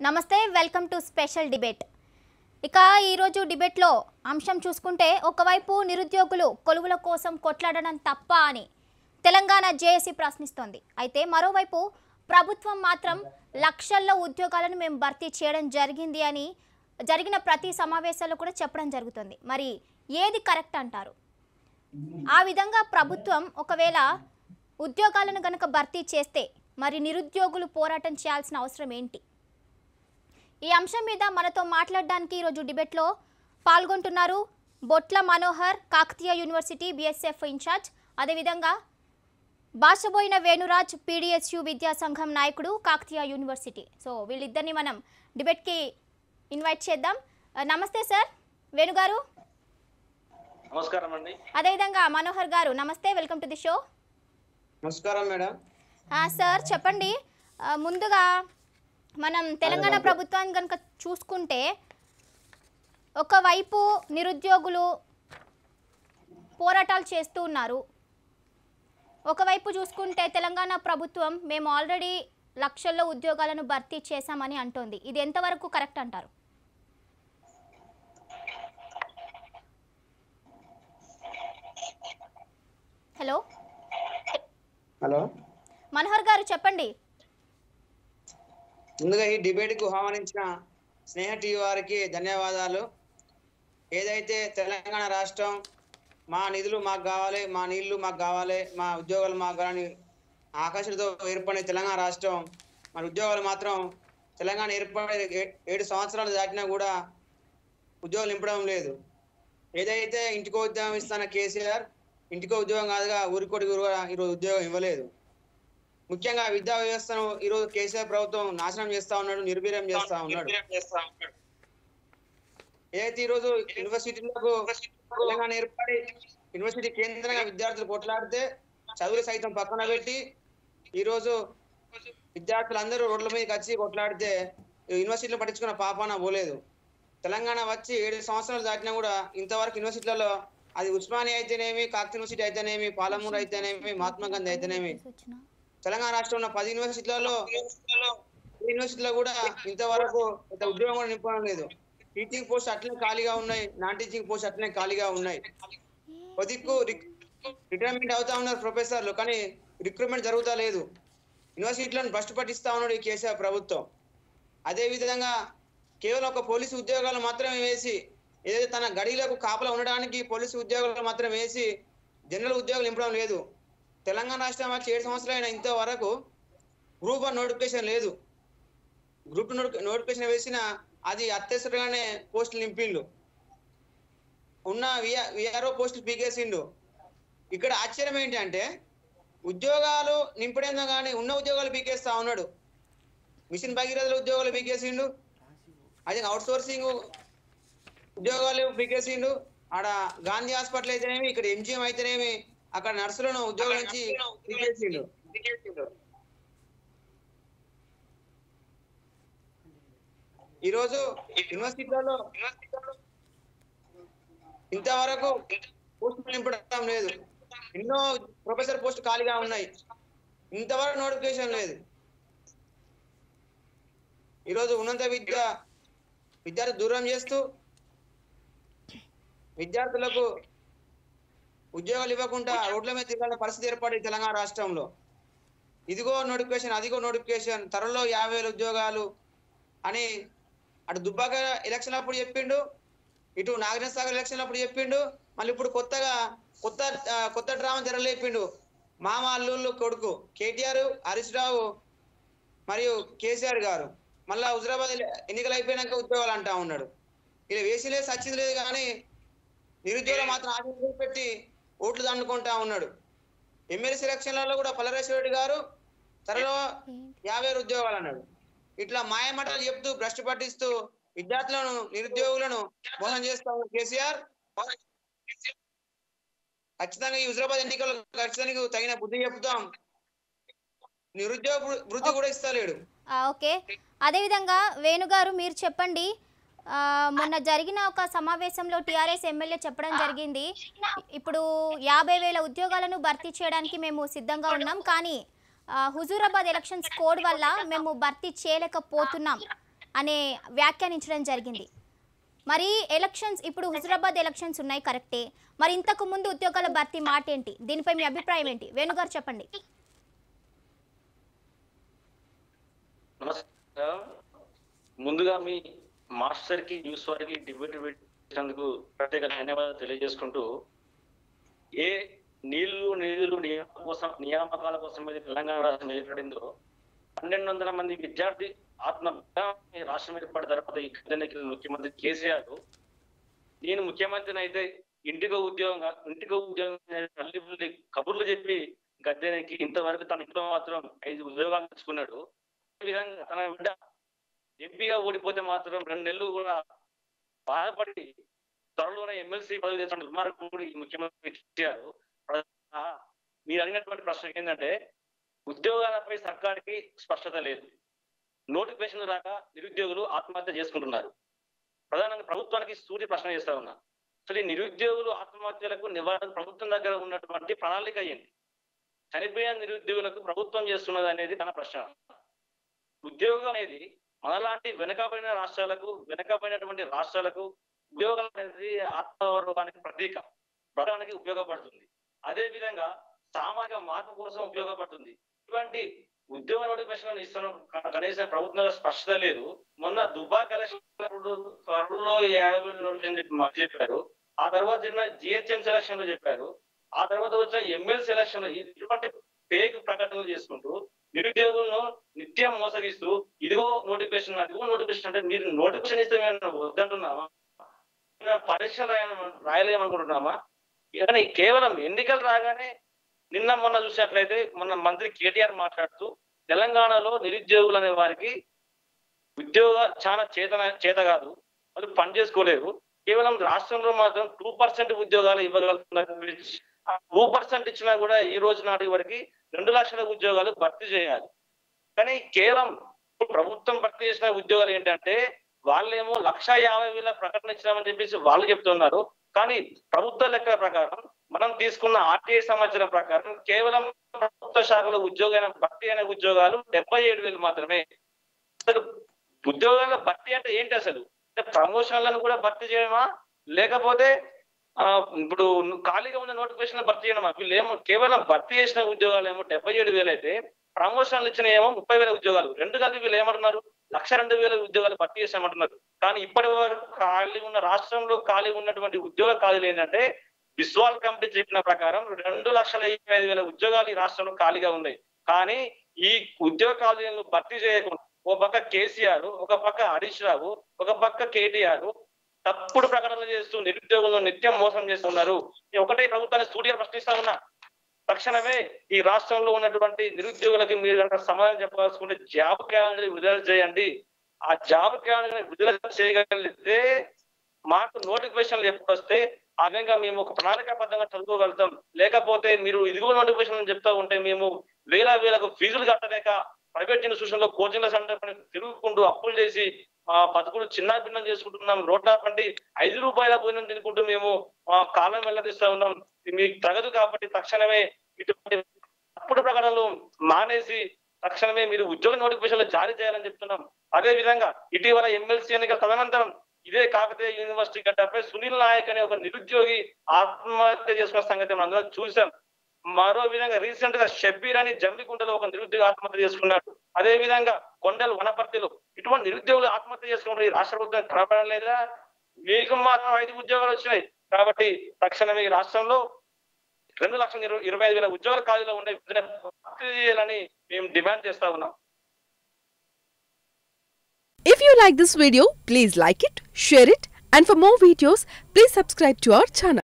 నమస్తే welcome to special debate ఇక ఈరోజు డిబేట్లో అంశం చూసుకుంటే ఒకవైపు నిరుద్యోగులు కొలువుల కోసం కొట్లాడడం తప్ప అని తెలంగాణ జేఏసీ ప్రశ్నిస్తోంది అయితే మరోవైపు ప్రభుత్వం మాత్రం లక్షల్లో ఉద్యోగాలను మేము భర్తీ చేయడం జరిగింది అని జరిగిన ప్రతి సమావేశాల్లో కూడా చెప్పడం జరుగుతుంది మరి ఏది కరెక్ట్ అంటారు ఆ విధంగా ప్రభుత్వం ఒకవేళ ఉద్యోగాలను గనక భర్తీ చేస్తే మరి నిరుద్యోగులు పోరాటం చేయాల్సిన అవసరం ఏంటి ఈ అంశం మీద మనతో మాట్లాడడానికి ఈరోజు డిబేట్లో పాల్గొంటున్నారు Botla Manohar Kakatiya university BSF incharge అదేవిధంగా బాషబోయిన వేణురాజ్ పీడిఎస్యు విద్యా సంఘం నాయకుడు కాకతీయ యూనివర్సిటీ సో వీళ్ళిద్దరిని మనం డిబేట్కి ఇన్వైట్ చేద్దాం ఆ, నమస్తే సార్ వేణుగారు నమస్కారం అండి అదేవిధంగా మనోహర్ గారు నమస్తే వెల్కమ్ టు ది షో నమస్కారం మేడం ఆ, సార్ చెప్పండి ఆ, ముందుగా మనం తెలంగాణ ప్రభుత్వాన్ని కనుక చూసుకుంటే ఒకవైపు నిరుద్యోగులు పోరాటాలు చేస్తూ ఉన్నారు ఒకవైపు చూసుకుంటే తెలంగాణ ప్రభుత్వం మేము ఆల్రెడీ లక్షల్లో ఉద్యోగాలను భర్తీ చేశామని అంటోంది ఇది ఎంతవరకు కరెక్ట్ అంటారు హలో హలో మనోహర్ గారు చెప్పండి ముందుగా ఈ డిబేట్ కు ఆహ్వానించిన స్నేహ టీవీ వారికి ధన్యవాదాలు ఏదైతే తెలంగాణ రాష్ట్రం మా నిధులు మాకు కావాలి మా నీళ్లు మాకు కావాలి మా ఉద్యోగాలు మాకు కావాలని ఆకాశంతో ఏర్పడిన తెలంగాణ రాష్ట్రం మన ఉద్యోగాలు మాత్రం తెలంగాణ ఏర్పడి ఏ- ఏడు సంవత్సరాలు దాటినా కూడా ఉద్యోగాలు నింపడం లేదు ఏదైతే ఇంటికో ఉద్యోగం ఇస్తాన కేసీఆర్ ఇంటికో ఉద్యోగం కాదుగా ఊరికోటి కూడా ఈరోజు ఉద్యోగం ఇవ్వలేదు ముఖ్యంగా విద్యా వ్యవస్థను ఈరోజు కేసీఆర్ ప్రభుత్వం నాశనం చేస్తా ఉన్నాడు నిర్వీర్యం చేస్తా ఉన్నాడు ఏదైతే ఈరోజు యూనివర్సిటీలకు తెలంగాణ ఏర్పడి యూనివర్సిటీ కేంద్రంగా విద్యార్థులు కొట్లాడితే చదువులు సైతం పక్కన పెట్టి ఈరోజు విద్యార్థులందరూ రోడ్ల మీదకి వచ్చి కొట్లాడితే యూనివర్సిటీలు పట్టించుకున్న పాపాన పోలేదు తెలంగాణ వచ్చి ఏడు సంవత్సరాలు దాటినా కూడా ఇంతవరకు యూనివర్సిటీలలో అది ఉస్మానియా అయితేనేమి కాకతీయ యూనివర్సిటీ అయితేనేమి పాలమూరు అయితేనేమి మహాత్మా గాంధీ అయితేనేమి తెలంగాణ రాష్ట్రంలో ఉన్న పది యూనివర్సిటీలలో ఈ యూనివర్సిటీలో కూడా ఇంతవరకు ఇంత ఉద్యోగం కూడా నింపడం లేదు టీచింగ్ పోస్ట్ అట్లనే ఖాళీగా ఉన్నాయి నాన్ టీచింగ్ పోస్ట్ అట్లనే ఖాళీగా ఉన్నాయి కొద్దికు రిటైర్మెంట్ అవుతా ఉన్నారు ప్రొఫెసర్లు కానీ రిక్రూట్మెంట్ జరుగుతా లేదు యూనివర్సిటీలను భ్రష్టు పట్టిస్తా ఉన్నాడు ఈ కేసీఆర్ ప్రభుత్వం అదే విధంగా కేవలం ఒక పోలీసు ఉద్యోగాలు మాత్రమే వేసి ఏదైతే తన గడిలకు కాపలా ఉండడానికి పోలీసు ఉద్యోగాలు మాత్రం వేసి జనరల్ ఉద్యోగాలు నింపడం లేదు తెలంగాణ రాష్ట్రం వచ్చి ఏడు సంవత్సరాలు అయిన ఇంతవరకు గ్రూప్ వన్ నోటిఫికేషన్ లేదు గ్రూప్ నోటిఫికేషన్ వేసిన అది అత్యవసరంగానే పోస్టులు నింపిండు ఉన్న విఆర్ఓ పోస్టులు పీకేసిండు ఇక్కడ ఆశ్చర్యం ఏంటంటే ఉద్యోగాలు నింపడేందో కానీ ఉన్న ఉద్యోగాలు పీకేస్తా ఉన్నాడు మిషన్ భగీరథల ఉద్యోగాలు పీకేసిండు అది అవుట్ సోర్సింగ్ ఉద్యోగాలు పీకేసిండు ఆడ గాంధీ హాస్పిటల్ అయితేనేమి ఇక్కడ ఎంజిఎం అయితేనేమి అక్కడ నర్సులను ఉద్యోగం నుంచి పీకేసిండు ఈరోజు యూనివర్సిటీలలో ఇంతవరకు పోస్టులు నింపడం లేదు ఎన్నో ప్రొఫెసర్ పోస్ట్ ఖాళీగా ఉన్నాయి ఇంతవరకు నోటిఫికేషన్ లేదు ఈరోజు ఉన్నత విద్య విద్యార్థి దూరం చేస్తూ విద్యార్థులకు ఉద్యోగాలు ఇవ్వకుండా రోడ్ల మీద తిరగాల్సిన పరిస్థితి ఏర్పడి తెలంగాణ రాష్ట్రంలో ఇదిగో నోటిఫికేషన్ అదిగో నోటిఫికేషన్ త్వరలో యాభై వేల ఉద్యోగాలు అని అటు దుబ్బాక ఎలక్షన్ అప్పుడు చెప్పిండు ఇటు నాగరేశ్వర సాగర్ ఎలక్షన్ అప్పుడు చెప్పిండు మళ్ళీ ఇప్పుడు కొత్తగా కొత్త ఆ, కొత్త డ్రామా తెరలేపిండు మామ అల్లుళ్ళు కొడుకు కేటీఆర్ హరీష్ రావు మరియు కేసీఆర్ గారు మళ్ళా హుజరాబాద్ ఎల- ఎన్నికలు అయిపోయినాక ఉద్యోగాలు అంటా ఉన్నాడు ఇలా వేసిలే సచ్చింది లేదు కానీ నిరుద్యోగులు మాత్రం ఆశ పెట్టి ఓట్లు దండుకుంటా ఉన్నాడు ఎమ్మెల్సీ ఎలక్షన్లలో కూడా పల్లరేశ్వర రెడ్డి గారు త్వరలో యాభై వేల ఉద్యోగాలు అన్నాడు ఇట్లా మాయమాటలు చెప్తూ భ్రష్టు పట్టిస్తూ విద్యార్థులను నిరుద్యోగులను మోసం చేస్తా ఉన్నాడు కేసీఆర్ ఖచ్చితంగా ఈ హుజరాబాద్ ఎన్నికల్లో ఖచ్చితంగా తగిన బుద్ధి చెప్తాం నిరుద్యోగ వృ- వృత్తి కూడా ఇస్తలేడు ఆ, ఓకే అదేవిధంగా వేణుగారు మీరు చెప్పండి ఆ, మొన్న జరిగిన ఒక సమావేశంలో టీఆర్ఎస్ ఎమ్మెల్యే చెప్పడం జరిగింది ఇప్పుడు యాభై వేల ఉద్యోగాలను భర్తీ చేయడానికి మేము సిద్ధంగా ఉన్నాం కానీ ఆ, హుజూరాబాద్ ఎలక్షన్స్ కోడ్ వల్ల మేము భర్తీ చేయలేకపోతున్నాం అనే వ్యాఖ్యానించడం జరిగింది మరి ఎలక్షన్స్ ఇప్పుడు హుజరాబాద్ ఎలక్షన్స్ ఉన్నాయి కరెక్టే మరి ఇంతకు ముందు ఉద్యోగాల భర్తీ మాట ఏంటి దీనిపై మీ అభిప్రాయం ఏంటి వేణుగారు చెప్పండి నమస్కారం ముందుగా మీ మాస్టర్ కి న్యూస్ వారికి డిబేట్ పెట్టినందుకు ప్రత్యేక ధన్యవాదాలు తెలియజేసుకుంటూ ఏ నీళ్లు నిధులు నియామకాల కోసం నియామకాల కోసం మీద తెలంగాణ రాష్ట్రం ఏర్పడిందో పన్నెండు వందల మంది విద్యార్థి ఆత్మ ఈ రాష్ట్రం ఏర్పడిన తర్వాత ఈ గద్దెనెక్కిన ముఖ్యమంత్రి కేసీఆర్ నేను ముఖ్యమంత్రిని అయితే ఇంటికో ఉద్యోగం కా- ఇంటికో ఉద్యోగం తల్లి పిల్లి కబుర్లు చెప్పి గద్దెనెక్కి ఇంతవరకు తన ఇంట్లో మాత్రం ఐదు ఉద్యోగాలు తెచ్చుకున్నాడు ఈ విధంగా తన బిడ్డ ఎంపీగా ఓడిపోతే మాత్రం రెండు నెలలు కూడా బాధపడి త్వరలోనే ఎమ్మెల్సీ పదవి తెచ్చిన దుర్మార్గుడు ఈ ముఖ్యమంత్రి కేసీఆర్ ఆ, మీరు అడిగినటువంటి ప్రశ్న ఏంటంటే ఉద్యోగాలపై సర్కార్కి స్పష్టత లేదు నోటిఫికేషన్ రాక నిరుద్యోగులు ఆత్మహత్య చేసుకుంటున్నారు ప్రధానంగా ప్రభుత్వానికి సూర్య ప్రశ్న చేస్తా ఉన్నా అసలు ఈ నిరుద్యోగులు ఆత్మహత్యలకు నివారణ ప్రభుత్వం దగ్గర ఉన్నటువంటి ప్రణాళిక ఏంటి చనిపోయిన నిరుద్యోగులకు ప్రభుత్వం చేస్తున్నది అనేది తన ప్రశ్న ఉద్యోగం అనేది మనలాంటి వెనకబడిన రాష్ట్రాలకు వెనకబడినటువంటి రాష్ట్రాలకు ఉద్యోగం అనేది ఆత్మగౌరవానికి ప్రతీక బ్రతకడానికి ఉపయోగపడుతుంది అదే విధంగా సామాజిక మార్పు కోసం ఉపయోగపడుతుంది ఇటువంటి ఉద్యోగ నోటిఫికేషన్ ఇస్తున్న క- కనీసం ప్రభుత్వంలో స్పష్టత లేదు మొన్న దుబ్బా కలెక్షన్ త్వరలో యాభై వేల నోటిఫికేషన్ చెప్పి మాకు చెప్పారు ఆ తర్వాత జరిగిన జిహెచ్ఎం సెలక్షన్ లో చెప్పారు ఆ తర్వాత వచ్చిన ఎమ్మెల్యే సెలక్షన్ లో ఇటువంటి ఫేక్ ప్రకటనలు చేసుకుంటూ నిరుద్యోగులను నిత్యం మోసగిస్తూ ఇదిగో నోటిఫికేషన్ అదిగో నోటిఫికేషన్ అంటే మీరు నోటిఫికేషన్ ఇస్తే మేము వద్దంటున్నామా ఇంకా పరీక్షలు రాయ- రాయలేమనుకుంటున్నామా కానీ కేవలం ఎన్నికలు రాగానే నిన్న మొన్న చూసినట్లయితే మొన్న మంత్రి కేటీఆర్ మాట్లాడుతూ తెలంగాణలో నిరుద్యోగులు అనే వారికి ఉద్యోగ చాలా చేత చేత కాదు వాళ్ళు పని చేసుకోలేరు కేవలం రాష్ట్రంలో మాత్రం టూ పర్సెంట్ ఉద్యోగాలు ఇవ్వగలుగుతున్నారు ఆ టూ పర్సెంట్ ఇచ్చినా కూడా ఈ రోజు నాటి వరకు రెండు లక్షల ఉద్యోగాలు భర్తీ చేయాలి కానీ కేవలం ప్రభుత్వం భర్తీ చేసిన ఉద్యోగాలు ఏంటంటే వాళ్ళేమో లక్ష యాభై వేల ప్రకటన ఇచ్చినామని చెప్పేసి వాళ్ళు చెప్తున్నారు కానీ ప్రభుత్వ లెక్కల ప్రకారం మనం తీసుకున్న ఆర్టీఐ సమాచారం ప్రకారం కేవలం ప్రభుత్వ శాఖలో ఉద్యోగైన భర్తీ అయిన ఉద్యోగాలు డెబ్బై ఏడు వేలు మాత్రమే అసలు ఉద్యోగాల భర్తీ అంటే ఏంటి అసలు అంటే ప్రమోషన్లను కూడా భర్తీ చేయడమా లేకపోతే ఆ, ఇప్పుడు ఖాళీగా ఉన్న నోటిఫికేషన్ భర్తీ చేయడమా వీళ్ళు ఏమో కేవలం భర్తీ చేసిన ఉద్యోగాలు ఏమో డెబ్బై ఏడు వేలు అయితే ప్రమోషన్లు ఇచ్చిన ఏమో ముప్పై వేల ఉద్యోగాలు రెండు కలిపి వీళ్ళు ఏమంటున్నారు లక్ష రెండు వేల ఉద్యోగాలు భర్తీ చేసామంటున్నారు కానీ ఇప్పటి వరకు ఖాళీ ఉన్న రాష్ట్రంలో ఖాళీ ఉన్నటువంటి ఉద్యోగ ఖాళీలు ఏంటంటే విశ్వాల్ కమిటీ చెప్పిన ప్రకారం రెండు లక్షల ఇరవై ఐదు వేల ఉద్యోగాలు ఈ రాష్ట్రంలో ఖాళీగా ఉన్నాయి కానీ ఈ ఉద్యోగ ఖాళీలను భర్తీ చేయకుండా ఓ పక్క కేసీఆర్ ఒక పక్క హరీష్ రావు ఒక పక్క కేటీఆర్ తప్పుడు ప్రకటనలు చేస్తూ నిరుద్యోగులను నిత్యం మోసం చేస్తున్నారు ఈ ఒకటే ప్రభుత్వాన్ని స్టూడియో ప్రశ్నిస్తా ఉన్నా తక్షణమే ఈ రాష్ట్రంలో ఉన్నటువంటి నిరుద్యోగులకి మీరు కనుక సమాధానం చెప్పాల్సుకుంటే జాబ్ క్యాలెండర్ విడుదల చేయండి ఆ జాబ్ క్యాలెండర్ విడుదల చేయగలిగితే మాకు నోటిఫికేషన్లు ఎప్పుడు వస్తే ఆ విధంగా మేము ఒక ప్రణాళికాబద్ధంగా చదువుకోగలుగుతాం లేకపోతే మీరు ఇదిగో నోటిఫికేషన్ చెప్తా ఉంటే మేము వేల వేలకు ఫీజులు కట్టలేక ప్రైవేట్ ఇన్స్టిట్యూషన్ లో కోచింగ్ల సెంటర్ పైన తిరుగుకుంటూ అప్పులు చేసి ఆ బతుకులు చిన్న భిన్నం చేసుకుంటున్నాం రోడ్ల పండి ఐదు రూపాయల భోజనం తినుకుంటూ మేము ఆ కాలం వెళ్ళదీస్తా ఉన్నాం ఇది మీకు తగదు కాబట్టి తక్షణమే ఇటువంటి తప్పుడు ప్రకటనలు మానేసి తక్షణమే మీరు ఉద్యోగ నోటిఫికేషన్లు జారీ చేయాలని చెప్తున్నాం అదే విధంగా ఇటీవల ఎమ్మెల్సీ ఎన్నికల తదనంతరం ఇదే కాకతీయ యూనివర్సిటీ గడ్డపై సునీల్ నాయక్ అనే ఒక నిరుద్యోగి ఆత్మహత్య చేసుకున్న సంగతి మనం అందరం చూసాం మరో విధంగా రీసెంట్ గా షబ్బీర్ అని జమ్మికుంటలో ఒక నిరుద్యోగి ఆత్మహత్య చేసుకున్నాడు అదే విధంగా కొండలు వనపర్తిలో ఇటువంటి నిరుద్యోగులు ఆత్మహత్య చేసుకున్న ఈ రాష్ట్ర ప్రభుత్వం కనపడలేదా మీకు మాత్రం ఐదు ఉద్యోగాలు వచ్చినాయి కాబట్టి తక్షణమే ఈ రాష్ట్రంలో రెండు లక్షల ఇరవై ఇరవై ఐదు వేల ఉద్యోగాల ఖాళీలో ఉండే విధంగా భర్తీ చేయాలని మేము డిమాండ్ చేస్తా ఉన్నాం If you like this video, please like it, share it, and for more videos, please subscribe to our channel.